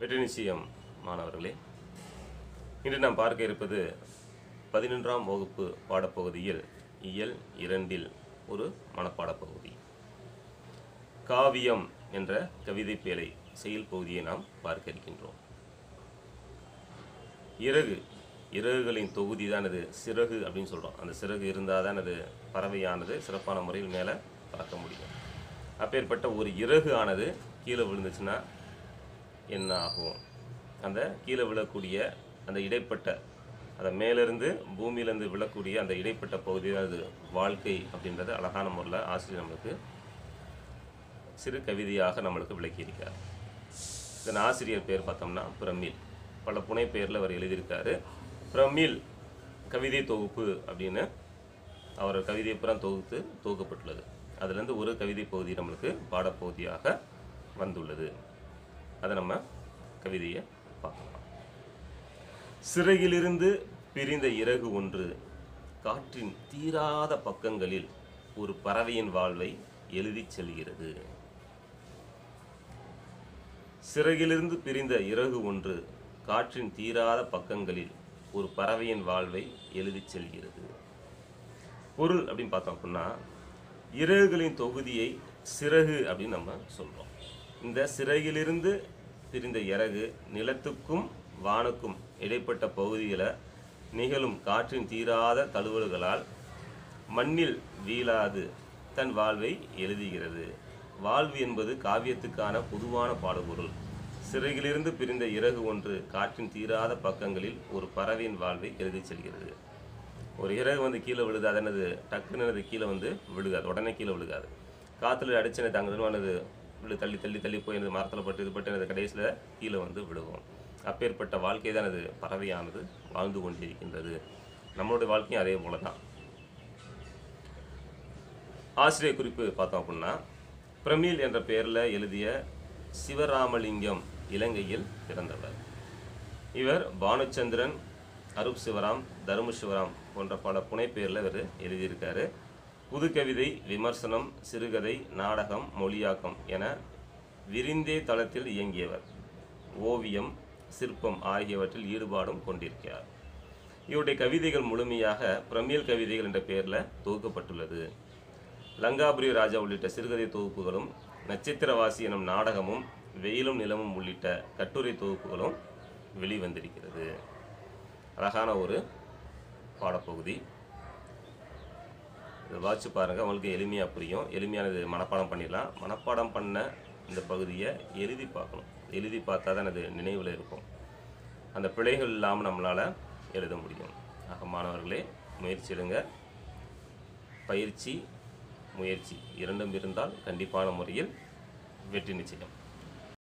வெற்றி நிச்சயம் மாணவர்களே இன்று நாம் பார்க்க இருப்பது பதினொன்றாம் வகுப்பு பாடப்பகுதியில் இயல் இரண்டில் ஒரு மனப்பாடப் பகுதி காவியம் என்ற கவிதை பேழை செயல் பகுதியை நாம் பார்க்க இருக்கின்றோம் இறகு இறகுகளின் தொகுதி தான் அது சிறகு அப்படின்னு சொல்கிறோம் அந்த சிறகு இருந்தால் தான் அது பறவையானது சிறப்பான முறையில் மேலே பறக்க முடியும் அப்பேற்பட்ட ஒரு இறகு ஆனது கீழே விழுந்துச்சுன்னா என்ன ஆகும் அந்த கீழே விழக்கூடிய அந்த இடைப்பட்ட அந்த மேலிருந்து பூமியிலேருந்து விழக்கூடிய அந்த இடைப்பட்ட பகுதி தான் அது வாழ்க்கை அப்படின்றத அழகான முறையில் ஆசிரியர் நம்மளுக்கு சிறு கவிதையாக நம்மளுக்கு விளக்கியிருக்கார் இதன் ஆசிரியர் பேர் பார்த்தோம்னா பிரமிழ் பல புனை பெயரில் அவர் எழுதியிருக்காரு பிரமிழ் கவிதை தொகுப்பு அப்படின்னு அவர் கவிதை புறம் தொகுத்து தொகுக்கப்பட்டுள்ளது அதுலேருந்து ஒரு கவிதை பகுதி நம்மளுக்கு பாடப்பகுதியாக வந்துள்ளது அதை நம்ம கவிதையை பார்க்கலாம் சிறகிலிருந்து பிரிந்த இறகு ஒன்று காற்றின் தீராத பக்கங்களில் ஒரு பறவையின் வாழ்வை எழுதிச் செல்கிறது சிறகிலிருந்து பிரிந்த இறகு ஒன்று காற்றின் தீராத பக்கங்களில் ஒரு பறவையின் வாழ்வை எழுதிச் செல்கிறது பொருள் அப்படின்னு பார்த்தோம் அப்படின்னா இறகுகளின் தொகுதியை சிறகு அப்படின்னு நம்ம சொல்கிறோம் இந்த சிறகிலிருந்து பிரிந்த இறகு நிலத்துக்கும் வானுக்கும் இடைப்பட்ட பகுதிகளை நிகழும் காற்றின் தீராத தழுவல்களால் மண்ணில் வீழாது தன் வாழ்வை எழுதுகிறது வாழ்வு என்பது காவியத்துக்கான பொதுவான பாடுபொருள் சிறகிலிருந்து பிரிந்த இறகு ஒன்று காற்றின் தீராத பக்கங்களில் ஒரு பறவையின் வாழ்வை எழுதிச் செல்கிறது ஒரு இறகு வந்து கீழே விழுது அதனது டக்குன்னு அது கீழே வந்து விழுகாது உடனே கீழே விழுகாது காற்றுல அடிச்சனை தாங்குதுன்னு விழு தள்ளி தள்ளி தள்ளி போய் எனது மரத்தில் பட்டு இது பட்டு எனது கடைசியில் கீழே வந்து விழுகும் அப்பேற்பட்ட வாழ்க்கை தான் அது பறவையானது வாழ்ந்து கொண்டிருக்கின்றது நம்மளுடைய வாழ்க்கையும் அதே போல தான் ஆசிரியர் குறிப்பு பார்த்தோம் அப்படின்னா பிரமிழ் என்ற பெயரில் எழுதிய சிவராமலிங்கம் இலங்கையில் பிறந்தவர் இவர் பானுச்சந்திரன் அருப் சிவராம் தரும சிவராம் போன்ற பல புனைப்பெயரில் இவர் எழுதியிருக்காரு புதுக்கவிதை விமர்சனம் சிறுகதை நாடகம் மொழியாக்கம் என விரிந்தே தளத்தில் இயங்கியவர் ஓவியம் சிற்பம் ஆகியவற்றில் ஈடுபாடும் கொண்டிருக்கிறார் இவருடைய கவிதைகள் முழுமையாக பிரமியல் கவிதைகள் என்ற பெயரில் தொகுக்கப்பட்டுள்ளது லங்காபுரி ராஜா உள்ளிட்ட சிறுகதை தொகுப்புகளும் நட்சத்திரவாசி எனும் நாடகமும் வெயிலும் நிலமும் உள்ளிட்ட கட்டுரை தொகுப்புகளும் வெளிவந்திருக்கிறது அழகான ஒரு பாடப்பகுதி இதை வாட்சி பாருங்கள் உங்களுக்கு எளிமையாக புரியும் எளிமையானது மனப்பாடம் பண்ணிடலாம் மனப்பாடம் பண்ண இந்த பகுதியை எழுதி பார்க்கணும் எழுதி பார்த்தா தான் அது நினைவில் இருக்கும் அந்த பிழைகள் இல்லாமல் நம்மளால் எழுத முடியும் ஆக மாணவர்களே முயற்சி எடுங்க பயிற்சி முயற்சி இரண்டும் இருந்தால் கண்டிப்பான முறையில் வெற்றி நிச்சயம்